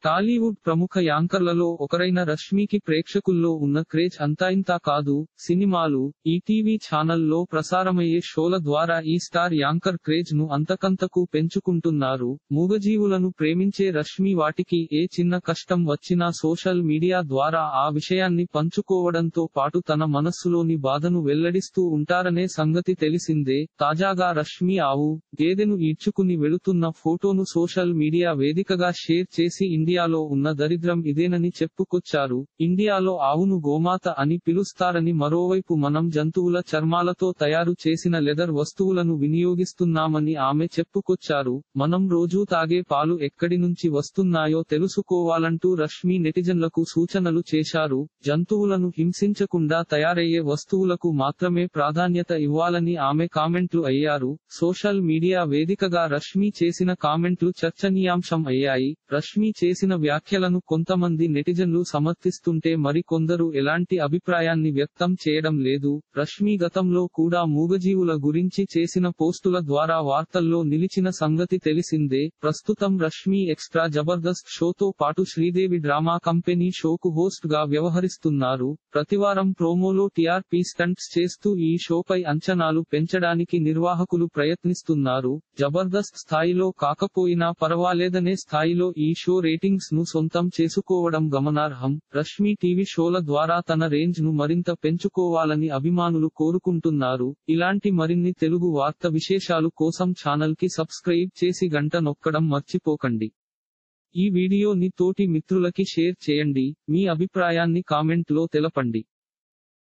టాలీవుడ్ ప్రముఖ యాంకర్లలో ఒకరైన రష్మికి ప్రేక్షకుల్లో ఉన్న క్రేజ్ అంతాయింతా కాదు సినిమాలు ఈటీవీ ఛానల్లో ప్రసారమయ్యే షోల ద్వారా ఈ స్టార్ యాంకర్ క్రేజ్ ను అంతకంతకు పెంచుకుంటున్నారు మూగజీవులను ప్రేమించే రష్మి వాటికి ఏ చిన్న కష్టం వచ్చినా సోషల్ మీడియా ద్వారా ఆ విషయాన్ని పంచుకోవడంతో పాటు తన మనస్సులోని బాధను వెల్లడిస్తూ ఉంటారనే సంగతి తెలిసిందే తాజాగా రష్మి ఆవు గేదెను ఈడ్చుకుని వెళుతున్న ఫోటోను సోషల్ మీడియా వేదికగా షేర్ చేసి ఇండియాలో ఉన్న దరిద్రం ఇదేనని చెప్పుకొచ్చారు ఇండియాలో ఆవును గోమాత అని పిలుస్తారని మరోవైపు మనం జంతువుల చర్మాలతో తయారు చేసిన లెదర్ వస్తువులను వినియోగిస్తున్నామని ఆమె చెప్పుకొచ్చారు మనం రోజూ తాగే పాలు ఎక్కడి నుంచి వస్తున్నాయో తెలుసుకోవాలంటూ రష్మి నెటిజన్లకు సూచనలు చేశారు జంతువులను హింసించకుండా తయారయ్యే వస్తువులకు మాత్రమే ప్రాధాన్యత ఇవ్వాలని ఆమె కామెంట్లు అయ్యారు సోషల్ మీడియా వేదికగా రష్మి చేసిన కామెంట్లు చర్చనీయాంశం అయ్యాయి రష్మి చేసిన వ్యాఖ్యలను కొంతమంది నెటిజన్లు సమర్థిస్తుంటే మరికొందరు ఎలాంటి అభిప్రాయాన్ని వ్యక్తం చేయడం లేదు రష్మి గతంలో కూడా మూగజీవుల గురించి చేసిన పోస్టుల ద్వారా వార్తల్లో నిలిచిన సంగతి తెలిసిందే ప్రస్తుతం రష్మి ఎక్స్ట్రా జబర్దస్త్ షోతో పాటు శ్రీదేవి డ్రామా కంపెనీ షోకు హోస్ట్ గా వ్యవహరిస్తున్నారు ప్రతివారం ప్రోమోలో టీఆర్పీ స్టంట్స్ చేస్తూ ఈ షోపై అంచనాలు పెంచడానికి నిర్వాహకులు ప్రయత్నిస్తున్నారు జబర్దస్త్ స్థాయిలో కాకపోయినా పర్వాలేదనే స్థాయిలో ఈ షో రేటింగ్స్ ను సొంతం చేసుకోవడం గమనార్హం రష్మి టీవీ షోల ద్వారా తన రేంజ్ ను మరింత పెంచుకోవాలని అభిమానులు కోరుకుంటున్నారు ఇలాంటి మరిన్ని తెలుగు వార్త విశేషాలు కోసం ఛానల్ కి సబ్స్క్రైబ్ చేసి గంట నొక్కడం మర్చిపోకండి ఈ వీడియోని తోటి మిత్రులకి షేర్ చేయండి మీ అభిప్రాయాన్ని కామెంట్ లో తెలపండి